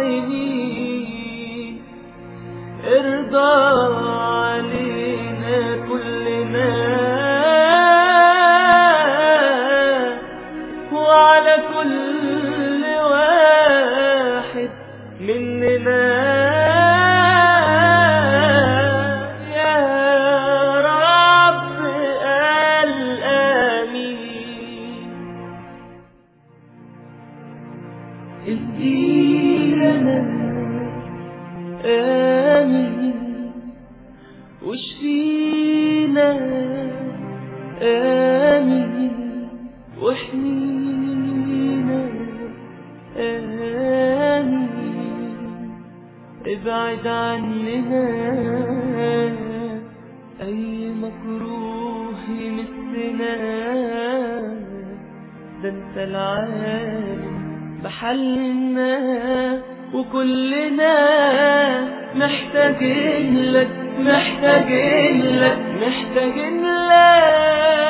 الراحمين ارضى علينا كلنا وعلى كل واحد مننا يا رب الآمين اهدينا آمين واشفينا آمين واحمينا آمين ابعد عننا أي مكروه يمسنا ده انت العالم بحلنا وكلنا محتاجين لك محتاجين لك محتاجين لك